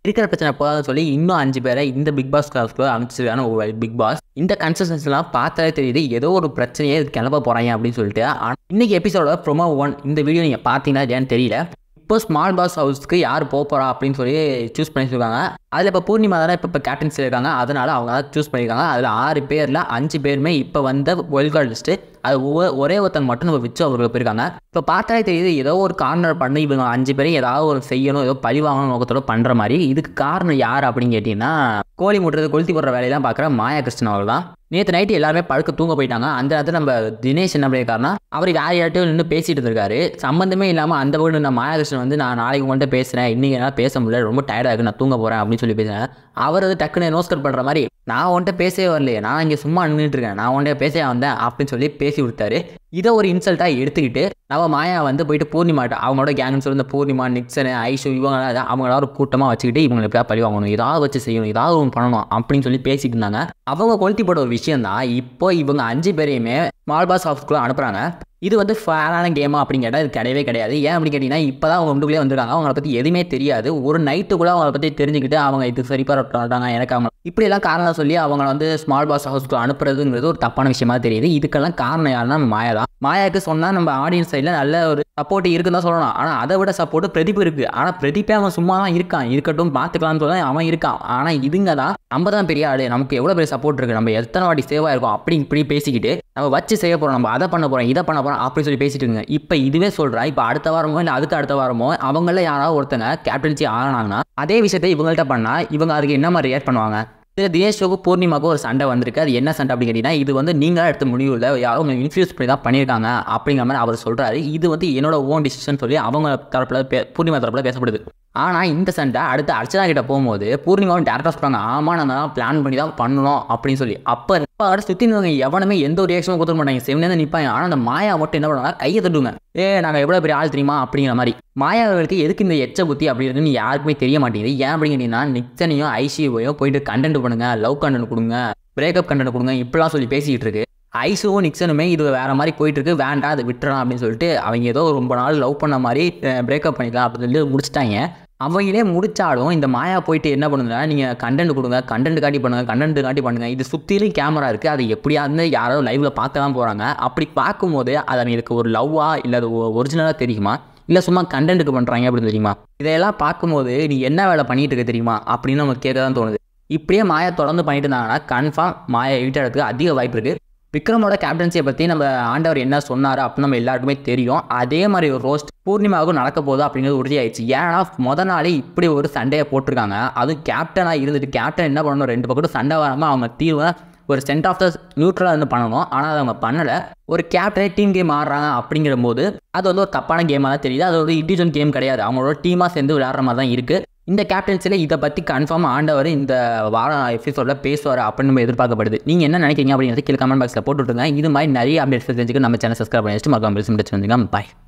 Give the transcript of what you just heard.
இருக்கிற பிரச்சனை போதாதுன்னு சொல்லி இன்னும் அஞ்சு பேரை இந்த பிக் பாஸ் காஸ்க்குள்ள அனுப்பிச்சிருக்கான ஒரு பிக் பாஸ் இந்த கன்சிஸ்டன்ஸ்லாம் பார்த்தாலே தெரியுது ஏதோ ஒரு பிரச்சனையே இது கிளம்ப போகிறாங்க அப்படின்னு சொல்லிட்டு ஆனால் இன்னைக்கு எபிசோட ப்ரொமோ ஒன் இந்த வீடியோ நீங்கள் பார்த்தீங்கன்னா இல்லையான்னு தெரியல இப்போ ஸ்மால் பாஸ் ஹவுஸ்க்கு யார் போக போகிறா அப்படின்னு சொல்லி சூஸ் பண்ணியிருக்காங்க அதில் இப்போ பூர்ணிமா தானே இப்போ இப்போ கேப்டன்ஸ் இருக்காங்க அதனால் அவங்க தான் சூஸ் பண்ணியிருக்காங்க அதில் ஆறு பேரில் அஞ்சு பேருமே இப்போ வந்த ஒயில் கார்டு லிஸ்ட்டு அது ஒவ்வொரு ஒரே ஒருத்தங்க மட்டும் நம்ம வச்சு அவர்கள் போயிருக்காங்க இப்போ பார்த்தாலே தெரியுது ஏதோ ஒரு கார்னர் பண்ணி இவங்க அஞ்சு பேரும் ஏதாவது ஒரு செய்யணும் ஏதோ பழி வாங்கணும் நோக்கத்தோட பண்ணுற மாதிரி இதுக்கு காரணம் யார் அப்படின்னு கேட்டிங்கன்னா கோழி முட்டுறது கொளுத்தி போடுற வேலையெல்லாம் பார்க்குற மாயா கிருஷ்ணன் அவர்கள் தான் நேற்று நைட்டு எல்லாருமே படுக்க தூங்க போயிட்டாங்க அந்த நேரத்தில் நம்ம தினேஷ் என்ன பண்ணியிருக்காருன்னா அவர் வேற யார்ட்டையும் நின்று பேசிட்டு இருக்காரு சம்மந்தமே இல்லாமல் அந்த வீடு நான் மாயாகிருஷ்ணன் வந்து நான் நாளைக்கு உங்கள்கிட்ட பேசுகிறேன் இன்றைக்கி என்னால் பேச முடியல ரொம்ப டயர்டாக இருக்கு நான் தூங்க போகிறேன் அப்படின்னு சொல்லி பேசுகிறேன் அவர் வந்து டக்குன்னு நோஸ்கர் பண்ணுற மாதிரி நான் உன்கிட்ட பேசவே வரலையே நான் இங்கே சும்மா நின்றுட்டு இருக்கேன் நான் உன்கிட்ட பேசவே வந்தேன் அப்படின்னு சொல்லி பேசி கொடுத்தாரு இதை ஒரு இன்சல்ட்டாக எடுத்துக்கிட்டு நம்ம மாயா வந்து போயிட்டு பூர்ணிமாட்ட அவங்களோட கேங்னு சொல்லி இந்த பூர்ணிமா நிக்சனு ஐஷு இவங்க அவங்கள ஒரு கூட்டமாக வச்சுக்கிட்டு இவங்களை எப்படியா பழி வாங்கணும் ஏதாவது வச்சு செய்யணும் ஏதாவது ஒன்று பண்ணணும் அப்படின்னு சொல்லி பேசிட்டு இருந்தாங்க அவங்க கொளுத்தி போட ஒரு விஷயம் தான் இப்போ இவங்க அஞ்சு பேரையுமே ஸ்மால் பாஸ் ஆஃபீஸ்க்குள்ளே அனுப்புகிறாங்க இது வந்து ஃபேரான கேமா அப்படின்னு கேட்டால் இது கிடையவே கிடையாது ஏன் அப்படின்னு கேட்டிங்கன்னா இப்போ தான் அவங்க உள்ளே வந்திருக்காங்க அவங்கள பற்றி எதுவுமே தெரியாது ஒரு நைட்டு கூட அவங்கள பற்றி தெரிஞ்சுக்கிட்டு அவங்க இது சரிப்பாட்டாங்க எனக்கு அவங்க இப்படியெல்லாம் காரணம் சொல்லி அவங்க வந்து ஸ்மால் பாஸ் ஹவுஸ்க்கு அனுப்புறதுங்கிறது ஒரு தப்பான விஷயமா தெரியுது இதுக்கெல்லாம் காரணம் யாருன்னா நம்ம மாயா தான் மாயாவுக்கு சொன்னால் நம்ம ஆடியன்ஸ் சைடில் நல்ல ஒரு சப்போர்ட் இருக்குன்னு தான் சொல்லணும் ஆனால் அதை விட சப்போர்ட் பிரதீப் இருக்குது ஆனால் பிரதீப்பே அவன் சும்மா தான் இருக்கான் இருக்கட்டும் பார்த்துக்கலாம்னு சொல்ல அவன் இருக்கான் ஆனால் இதுங்க தான் நம்ம தான் பெரிய ஆடு நமக்கு எவ்வளோ பெரிய சப்போர்ட் இருக்குது நம்ம எத்தனை வாட்டி சேவாக இருக்கோம் அப்படி இப்படி பேசிக்கிட்டு நம்ம வச்சு செய்ய போகிறோம் நம்ம அதை பண்ண போகிறோம் இதை பண்ண போகிறோம் அப்படி சொல்லி பேசிட்டு இருங்க இப்போ இதுவே சொல்கிறேன் இப்போ அடுத்த வாரமோ இல்லை அதுக்கு அடுத்த வாரமோ அவங்கள யாராவது ஒருத்தங்க கேப்டன்சி ஆனாங்கன்னா அதே விஷயத்தை இவங்கள்ட்ட பண்ணால் இவங்க அதுக்கு என்ன மாதிரி ரியாக்ட் பண்ணுவாங்க இதில் தினேஷோக்கு பூர்ணிமாவுக்கு ஒரு சண்டை வந்திருக்கு அது என்ன சண்டை அப்படின்னு கேட்டிங்கன்னா இது வந்து நீங்களாக எடுத்த முடிவு இல்லை யாரோ உங்களை இன்ஃப்ளூஸ் பண்ணி தான் பண்ணியிருக்காங்க அப்படிங்கிற மாதிரி அவர் சொல்கிறாரு இது வந்து என்னோட ஓன் டிசிஷன் சொல்லி அவங்க தரப்பில் பே பூர்ணிமா தரப்பில் பேசப்படுது ஆனால் இந்த சண்டை அடுத்து அர்ச்சனா கிட்ட போகும்போது பூர்ணிமாவும் டேரக்டாக சொல்கிறாங்க ஆமாம் நாங்கள் தான் பிளான் பண்ணி தான் பண்ணணும் அப்படின்னு சொல்லி அப்போ இப்போ அடுத்து சுற்றி இருந்தவங்க எவனுமே எந்த ஒரு ரியாக்ஷனும் கொடுத்துட மாட்டாங்க செவனே நிற்பாங்க ஆனால் அந்த மாயா மட்டும் என்ன பண்ணுவாங்க கையை தட்டுவாங்க ஏ நாங்கள் எவ்வளோ பெரிய ஆள் தெரியுமா அப்படிங்கிற மாதிரி மாயாவர்களுக்கு எதுக்கு இந்த எச்ச புத்தி அப்படி இருக்குன்னு யாருக்குமே தெரிய மாட்டேங்குது ஏன் அப்படின்னு கேட்டிங்கன்னா நிக்சனையும் ஐசியோவையும் போயிட்டு கண்டென்ட் பண்ணுங்க லவ் கண்டென்ட் கொடுங்க பிரேக்கப் கண்டென்ட் கொடுங்க இப்படிலாம் சொல்லி பேசிக்கிட்டு இருக்கு ஐசுவும் நிக்சனுமே இது வேற மாதிரி போயிட்டு இருக்கு வேண்டாம் அதை விட்டுறலாம் அப்படின்னு சொல்லிட்டு அவங்க ஏதோ ரொம்ப நாள் லவ் பண்ண மாதிரி பிரேக்கப் பண்ணிக்கலாம் அப்படின்னு சொல்லி முடிச்சிட்டாங்க அவங்களே முடிச்சாலும் இந்த மாயா போயிட்டு என்ன பண்ணுங்கன்னா நீங்கள் கண்டென்ட் கொடுங்க கண்டென்ட் காட்டி பண்ணுங்க கண்டென்ட் காட்டி பண்ணுங்க இது சுற்றிலும் கேமரா இருக்குது அது எப்படியாவது யாரோ லைவ்ல பார்க்க தான் போகிறாங்க அப்படி பார்க்கும்போது அதை இதுக்கு ஒரு லவ்வா இல்லை அது ஒரிஜினலாக தெரியுமா இல்லை சும்மா கண்டென்ட்டுக்கு பண்ணுறாங்க அப்படின்னு தெரியுமா இதையெல்லாம் பார்க்கும்போது நீ என்ன வேலை பண்ணிட்டு இருக்க தெரியுமா அப்படின்னு நமக்கு கேட்க தான் தோணுது இப்படியே மாயா தொடர்ந்து பண்ணிட்டு இருந்தாங்கன்னா கன்ஃபார்ம் மாயா வீட்டத்துக்கு அதிக வாய்ப்பு இருக்குது விக்ரமோட கேப்டன்சியை பற்றி நம்ம ஆண்டவர் என்ன சொன்னார் அப்படின்னு நம்ம எல்லாருக்குமே தெரியும் அதே மாதிரி ஒரு ரோஸ்ட் பூர்ணிமாவுக்கும் நடக்க போகுது அப்படிங்கிறது உறுதியாயிடுச்சு ஏன்னா முத நாளே இப்படி ஒரு சண்டையை போட்டிருக்காங்க அதுவும் கேப்டனாக இருந்துட்டு கேப்டன் என்ன பண்ணணும் ரெண்டு பக்கத்தும் சண்டை வராமல் அவங்க தீர்வை ஒரு சென்ட் ஆஃப் த நியூட்ரலாக இருந்து பண்ணணும் ஆனால் அதை அவங்க பண்ணலை ஒரு கேப்டனே டீம் கேம் ஆடுறாங்க அப்படிங்கிற போது அது வந்து ஒரு தப்பான கேமாக தான் தெரியுது அது ஒரு இண்டிவிஜுவல் கேம் கிடையாது அவங்களோட டீமாக சேர்ந்து விளையாடுற மாதிரி தான் இருக்குது இந்த கேப்டன்சியில் இதை பற்றி கன்ஃபார்ம் ஆண்டவர் இந்த வாரம் எபிசோடில் பேசுவார் அப்படின்னு நம்ம எதிர்பார்க்கப்படுது நீங்கள் என்ன நினைக்கிறீங்க அப்படிங்கிறது கீழே கமெண்ட் பாக்ஸில் போட்டு விட்டுருங்க இது மாதிரி நிறைய அப்டேட்ஸ் தெரிஞ்சுக்க நம்ம சேனல் சப்ஸ்கிரைப் பண்ணி வச்சுட்டு மறக்காம பேசி முடிச்சு வந்துங்க பாய்